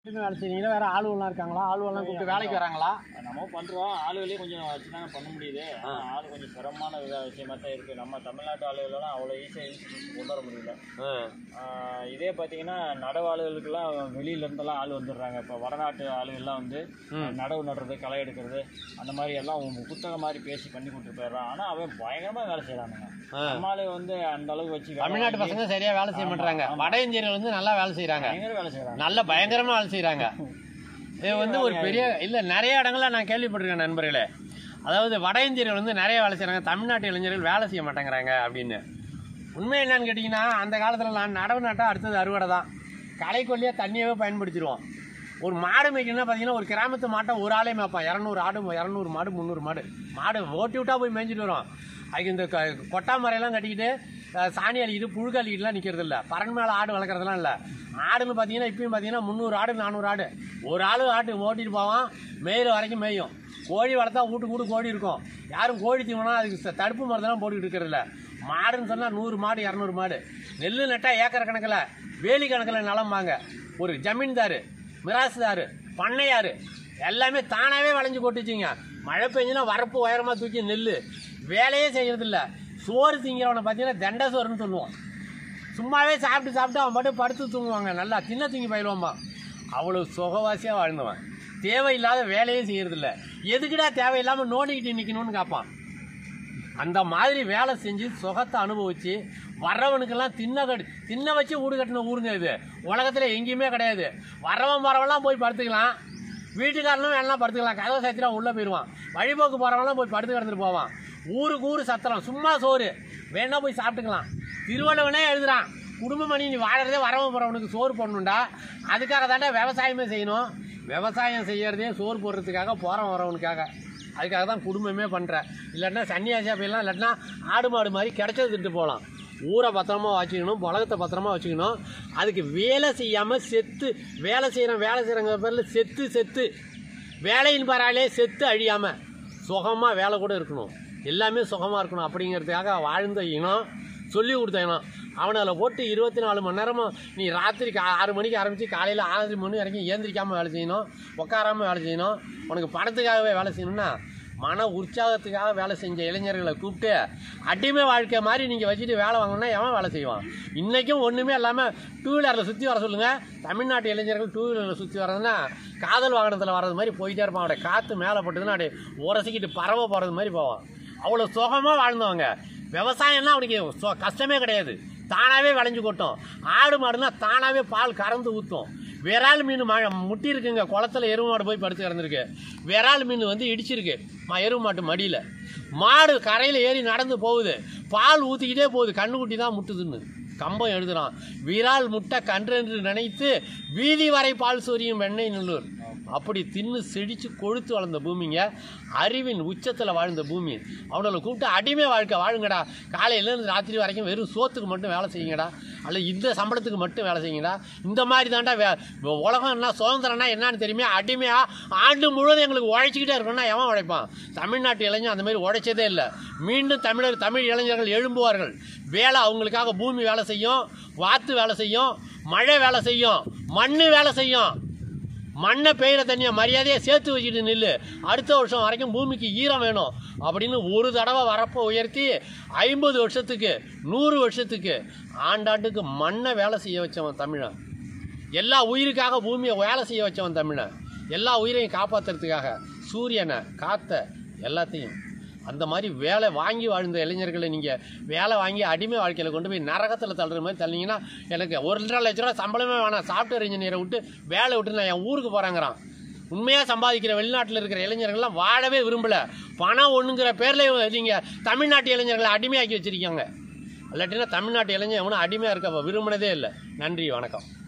மட்டும் வேலை செய்றீங்களா வேற ஆளுவெல்லாம் இருக்காங்களா ஆளுவெல்லாம் கூப்பிட்டு வேலைக்கு வராங்களா நம்ம பண்ணுறோம் ஆளுகளே கொஞ்சம் வச்சு தாங்க பண்ண முடியுது ஆனா ஆள் கொஞ்சம் சிரமமான வித விஷயமா தான் இருக்குது நம்ம தமிழ்நாட்டு ஆளுகளெல்லாம் அவ்வளோ ஈஸியாக இழுத்து கொண்டு வர முடியல ஆஹ் இதே பார்த்தீங்கன்னா நடவு ஆளுகளுக்கெல்லாம் வெளியில இருந்தெல்லாம் ஆள் வந்துடுறாங்க இப்போ வடநாட்டு ஆளுகள்லாம் வந்து நடவு நடுறது களை எடுக்கிறது அந்த மாதிரி எல்லாம் அவங்க புத்தகம் மாதிரி பேசி பண்ணி கொடுத்துட்டு போயிடுறான் ஆனால் அவன் பயங்கரமாக வேலை செய்கிறானுங்க நம்ம ஆளு வந்து அந்த அளவுக்கு வச்சு வேலை தமிழ்நாட்டு வாங்கி பசங்க சரியா வேலை செய்ய மாட்டாங்க வட இந்தியர்கள் வந்து நல்லா வேலை செய்றாங்க பயங்கர வேலை செய்கிறாங்க நல்ல பயங்கரமா வேலை செய்றாங்க இது வந்து ஒரு பெரிய இல்ல நிறைய இடங்கள்ல நான் கேள்விப்பட்டிருக்கேன் நண்பர்களே அதாவது வட இந்தியர்கள் வந்து நிறைய வேலை செய்றாங்க தமிழ்நாட்டு இளைஞர்கள் வேலை செய்ய மாட்டேங்கிறாங்க அப்படின்னு உண்மை என்னன்னு கேட்டிங்கன்னா அந்த காலத்தில் நான் நடவு நட்டா அடுத்தது அறுவடை தான் களைக்கொல்லியாக தண்ணியவே பயன்படுத்திடுவோம் ஒரு மாடு மேய்க்கணும்னா பார்த்தீங்கன்னா ஒரு கிராமத்து மாட்டை ஒரு ஆளே மேய்ப்பான் இரநூறு ஆடு இரநூறு மாடு முந்நூறு மாடு மாடு ஓட்டி விட்டா போய் மேய்ஞ்சிட்டு வரும் அதுக்கு இந்த க- கொட்டா மரையெல்லாம் கட்டிக்கிட்டு அஹ், சாணி அள்ளிக்கிட்டு புழுக்க அள்ளிக்கிட்டுலாம் நிற்கிறது இல்லை பறன் மேலே ஆடு வளர்க்குறதுலாம் இல்லை ஆடுன்னு பார்த்தீங்கன்னா இப்பயும் பார்த்தீங்கன்னா முந்நூறு ஆடு நானூறு ஆடு ஒரு ஆள் ஆட்டு ஓட்டிட்டு போவான் மேயிற வரைக்கும் மேயும் கோழி வளர்த்தா வீட்டு கூட்டு கோழி இருக்கும் யாரும் கோழி தீவனம் அதுக்கு ச- தடுப்பு மருந்தெல்லாம் போட்டுக்கிட்டு இருக்கிறது இல்ல மாடுன்னு சொன்னால் நூறு மாடு இரநூறு மாடு நெல் நட்டால் ஏக்கர் கணக்கில் வேலி கணக்கில் நிலம்பாங்க ஒரு ஜமீன்தாரு மிராசுதாரு பண்ணையாரு எல்லாமே தானாகவே வளைஞ்சு கொட்டுச்சுங்க மழை பெஞ்சுன்னா வரப்பு உயரமாக தூக்கி நெல் வேலையே செய்யறதில்ல சோறு திங்கிறவனை பார்த்தீங்கன்னா தண்ட சோறுன்னு சொல்லுவான் சும்மாவே சாப்பிட்டு சாப்பிட்டு அவன் பாட்டு படுத்து தூங்குவாங்க நல்லா தின்ன தூங்கி பயிலுவாம்மா அவ்வளோ சுகவாசியாக வாழ்ந்தவன் தேவையில்லாத வேலையே செய்யறதில்ல எதுக்குடா தேவையில்லாமல் நோண்டிக்கிட்டு நிற்கணும்னு கேட்பான் அந்த மாதிரி வேலை செஞ்சு சுகத்தை அனுபவிச்சு வர்றவனுக்கெல்லாம் தின்ன கட்டி தின்ன வச்சு வீடு கட்டின ஊருங்க இது உலகத்தில் எங்கேயுமே கிடையாது வர்றவன் வரவெல்லாம் போய் படுத்துக்கலாம் வீட்டுக்காரனும் எல்லாம் படுத்துக்கலாம் கதவை சாத்திரா உள்ளே போயிடுவான் வழிபோக்கு போகிறவங்களாம் போய் படுத்து கிடந்துட்டு போவான் ஊருக்கு ஊர் சத்திரம் சும்மா சோறு வேணா போய் சாப்பிட்டுக்கலாம் திருவள்ளுவனே எழுதுறான் குடும்ப மணி நீ வாழறதே வரவன் போகிறவனுக்கு சோறு போடணும்டா அதுக்காக தாண்டா விவசாயமே செய்யணும் விவசாயம் செய்யறதே சோறு போடுறதுக்காக போகிறவன் வரவனுக்காக அதுக்காக தான் குடும்பமே பண்ணுறேன் இல்லைன்னா சன்னியாசியாக போயிடலாம் இல்லாட்டினா ஆடு மாடு மாதிரி கிடைச்சது திட்டு போகலாம் ஊரை பத்திரமா வச்சுக்கணும் உலகத்தை பத்திரமா வச்சுக்கணும் அதுக்கு வேலை செய்யாமல் செத்து வேலை செய்கிறோம் வேலை செய்கிறங்க பேரில் செத்து செத்து வேலையின் பராலே செத்து அழியாமல் சுகமாக வேலை கூட இருக்கணும் எல்லாமே சுகமாக இருக்கணும் அப்படிங்கிறதுக்காக வாழ்ந்த இனம் சொல்லி கொடுத்த இனம் அவனால் போட்டு இருபத்தி நாலு மணி நேரமும் நீ ராத்திரிக்கு ஆறு மணிக்கு ஆரம்பித்து காலையில் ஆறு மணி வரைக்கும் ஏந்திரிக்காமல் வேலை செய்யணும் உட்காராமல் வேலை செய்யணும் உனக்கு பணத்துக்காகவே வேலை செய்யணும்னா மன உற்சாகத்துக்காக வேலை செஞ்ச இளைஞர்களை கூப்பிட்டு அடிமை வாழ்க்கை மாதிரி நீங்கள் வச்சுட்டு வேலை வாங்கினா எவன் வேலை செய்வான் இன்றைக்கும் ஒன்றுமே இல்லாமல் டூ வீலரில் சுற்றி வர சொல்லுங்கள் தமிழ்நாட்டு இளைஞர்கள் டூ வீலரில் சுற்றி வர்றதுன்னா காதல் வாகனத்தில் வர்றது மாதிரி போயிட்டே இருப்பான் அப்படியே காற்று மேலே பட்டுதுன்னா அப்படியே உரசிக்கிட்டு பறவை போகிறது மாதிரி போவான் அவ்வளோ சுகமாக வாழ்ந்தவங்க விவசாயம்னா அவனுக்கு சொ- கஷ்டமே கிடையாது தானாகவே விளைஞ்சு கொட்டும் ஆடு மாடுனா தானாகவே பால் கறந்து ஊற்றும் விரால் மீன் ம முட்டி இருக்குங்க குளத்துல எருவு மாடு போய் படுத்து கிடந்திருக்கு விரால் மீன் வந்து இடிச்சிருக்கு மா எருவு மாட்டு மடியில் மாடு கரையில் ஏறி நடந்து போகுது பால் ஊற்றிக்கிட்டே போகுது கண்ணுக்குட்டி தான் முட்டுதுன்னு கம்பம் எழுதுறான் விரால் முட்டை கன்றென்று நினைத்து வீதி வரை பால் சொரியும் வெண்ணெய் நல்லூர் அப்படி தின்னு செடிச்சு கொழுத்து வளர்ந்த பூமிங்க அறிவின் உச்சத்தில் வாழ்ந்த பூமி அவங்கள கூப்பிட்டு அடிமை வாழ்க்கை வாழுங்கடா காலையிலேருந்து ராத்திரி வரைக்கும் வெறும் சோத்துக்கு மட்டும் வேலை செய்யுங்கடா அல்ல இந்த சம்பளத்துக்கு மட்டும் வேலை செய்யுங்கடா இந்த மாதிரி தாண்டா வே உலகம் என்ன சுதந்திரம்னா என்னன்னு தெரியுமே அடிமையாக ஆண்டு முழுவதும் எங்களுக்கு உழைச்சிக்கிட்டே இருக்கணும்னா எவன் உழைப்பான் தமிழ்நாட்டு இளைஞன் அந்த மாதிரி உழைச்சதே இல்லை மீண்டும் தமிழர் தமிழ் இளைஞர்கள் எழும்புவார்கள் வேலை அவங்களுக்காக பூமி வேலை செய்யும் வாத்து வேலை செய்யும் மழை வேலை செய்யும் மண்ணு வேலை செய்யும் மண்ணை பெய்கிற தண்ணியை மரியாதையை சேர்த்து வச்சுட்டு நில்லு அடுத்த வருஷம் வரைக்கும் பூமிக்கு ஈரம் வேணும் அப்படின்னு ஒரு தடவை வரப்போ உயர்த்தி ஐம்பது வருஷத்துக்கு நூறு வருஷத்துக்கு ஆண்டாண்டுக்கு மண்ணை வேலை செய்ய வச்சவன் தமிழன் எல்லா உயிருக்காக பூமியை வேலை செய்ய வச்சவன் தமிழன் எல்லா உயிரையும் காப்பாற்றுறதுக்காக சூரியனை காற்றை எல்லாத்தையும் அந்த மாதிரி வேலை வாங்கி வாழ்ந்த இளைஞர்களை நீங்கள் வேலை வாங்கி அடிமை வாழ்க்கையில் கொண்டு போய் நரகத்தில் தள்ளுற மாதிரி தள்ளிங்கன்னா எனக்கு ஒரு ரெண்டரை லட்ச ரூபா சம்பளமே வேணாம் சாஃப்ட்வேர் இன்ஜினியரை விட்டு வேலை விட்டு நான் என் ஊருக்கு போகிறேங்கிறான் உண்மையாக சம்பாதிக்கிற வெளிநாட்டில் இருக்கிற இளைஞர்கள்லாம் வாழவே விரும்பலை பணம் ஒன்றுங்கிற பேரில் நீங்கள் தமிழ்நாட்டு இளைஞர்களை அடிமையாக்கி வச்சுருக்கீங்க இல்லாட்டினா தமிழ்நாட்டு இளைஞன் எவனும் அடிமையாக இருக்க விரும்பினதே இல்லை நன்றி வணக்கம்